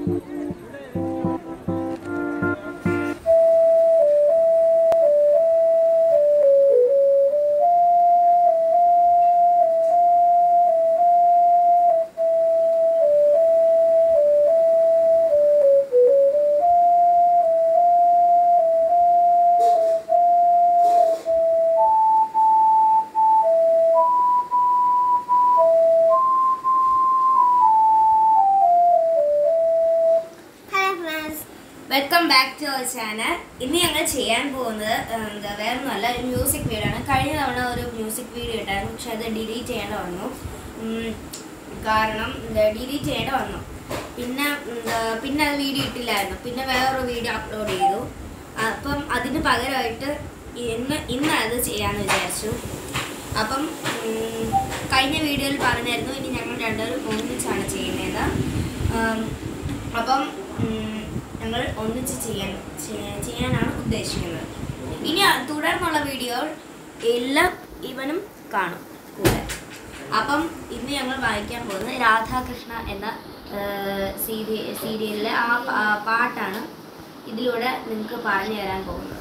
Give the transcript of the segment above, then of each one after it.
hello friends welcome back to our channel ഇന്ന് ഞങ്ങൾ ചെയ്യാൻ പോകുന്നത് ഏഹ്, എന്താ വേറെ ഒന്നുമല്ല ഒരു മ്യൂസിക് വീഡിയോ ആണ് കഴിഞ്ഞ തവണ ഒരു മ്യൂസിക് വീഡിയോ ഇട്ടായിരുന്നു പക്ഷെ അത് ഡിലീറ്റ് ചെയ്യേണ്ട വന്നു ഉം, കാരണം ഡിലീറ്റ് ചെയ്യേണ്ട വന്നു പിന്നെ എന്താ പിന്നെ അത് വീഡിയോ ഇട്ടില്ലായിരുന്നു പിന്നെ വേറൊരു വീഡിയോ അപ്ലോഡ് ചെയ്തു അപ്പം അതിന് പകരമായിട്ട് ഇന്ന് ഇന്ന് അത് ചെയ്യാമെന്ന് വിചാരിച്ചു അപ്പം ഉം, കഴിഞ്ഞ വീഡിയോയിൽ പറഞ്ഞായിരുന്നു ഇനി ഞങ്ങൾ രണ്ടുപേരും ഒന്നിച്ചാണ് ചെയ്യുന്നത് ഉം, അപ്പം ഉം, ഞങ്ങൾ ഒന്നിച്ച് ചെയ്യാൻ ചെയ്യ- ചെയ്യാനാണ് ഉദ്ദേശിക്കുന്നത് ഇനി അ- തുടർന്നുള്ള വീഡിയോ എല്ലാം ഇവനും കാണും കൂടെ അപ്പം ഇന്ന് ഞങ്ങൾ വായിക്കാൻ പോകുന്നത് രാധാകൃഷ്ണ എന്ന സീരി സീരിയലിലെ ആ പ- ആ പാട്ടാണ് ഇതിലൂടെ നിങ്ങൾക്ക് പറഞ്ഞു തരാൻ പോകുന്നത്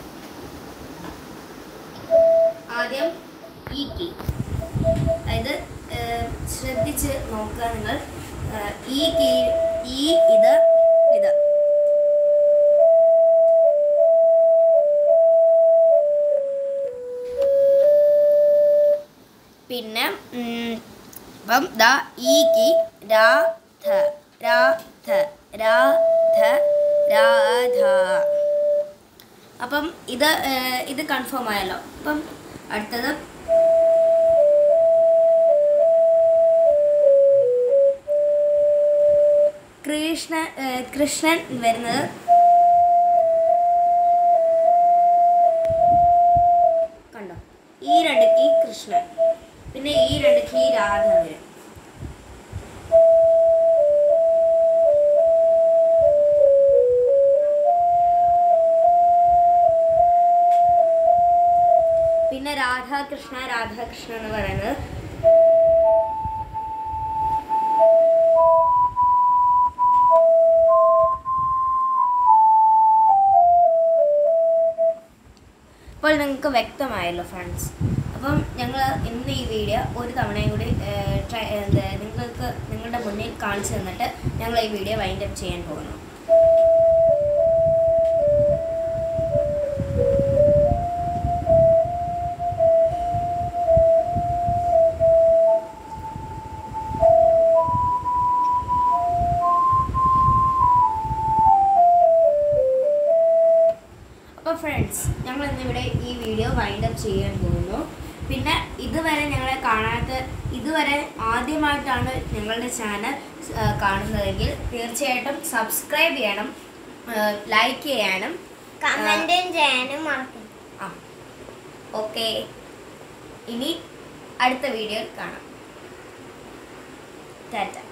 ആദ്യം ഈ കീ അതായത് ഏഹ്, ശ്രദ്ധിച്ച് നോക്കുക നിങ്ങൾ ഏഹ്, ഈ കീ ഈ ഇത് ഇത് പിന്നെ ഉം, അപ്പം ദാ ഈ കീ രാ ധ രാ ധ രാ ധ രാധ അപ്പം ഇത് ഏഹ്, ഇത് കൺഫേം ആയല്ലോ അപ്പം അടുത്തത് കൃഷ്ണ ഏഹ്, കൃഷ്ണൻ വരുന്നത് കണ്ടോ ഈ രണ്ട് കീ കൃഷ്ണൻ പിന്നെ ഈ രണ്ട് കീ രാധ വരും പിന്നെ രാധാകൃഷ്ണ രാധാകൃഷ്ണ എന്ന് പറയുന്നത് അപ്പോൾ നിങ്ങൾക്ക് വ്യക്തമായല്ലോ ഫ്രണ്ട്സ് അപ്പം ഞങ്ങൾ ഇന്ന് ഈ വീഡിയോ ഒരു തവണയും കൂടി ഏഹ്, ട്രൈ എന്താ നിങ്ങൾക്ക് നിങ്ങളുടെ മുന്നിൽ കാണിച്ചു തന്നിട്ട് ഞങ്ങൾ ഈ വീഡിയോ വൈൻഡ് അപ്പ് ചെയ്യാൻ പോകുന്നു അപ്പോൾ ഫ്രണ്ട്സ് ഞങ്ങൾ ഇന്നിവിടെ ഈ വീഡിയോ വൈൻഡ് അപ്പ് ചെയ്യാൻ പോകുന്നു പിന്നെ ഇതുവരെ ഞങ്ങളെ കാണാത്ത ഇതുവരെ ആദ്യമായിട്ടാണ് ഞങ്ങളുടെ ചാനൽ കാണുന്നതെങ്കിൽ തീർച്ചയായിട്ടും സബ്സ്ക്രൈബ് ചെയ്യണം ലൈക്ക് ചെയ്യാനും കമന്റും ചെയ്യാനും മറക്കും ആ ഓക്കെ ഇനി അടുത്ത വീഡിയോയിൽ കാണാം ടാറ്റ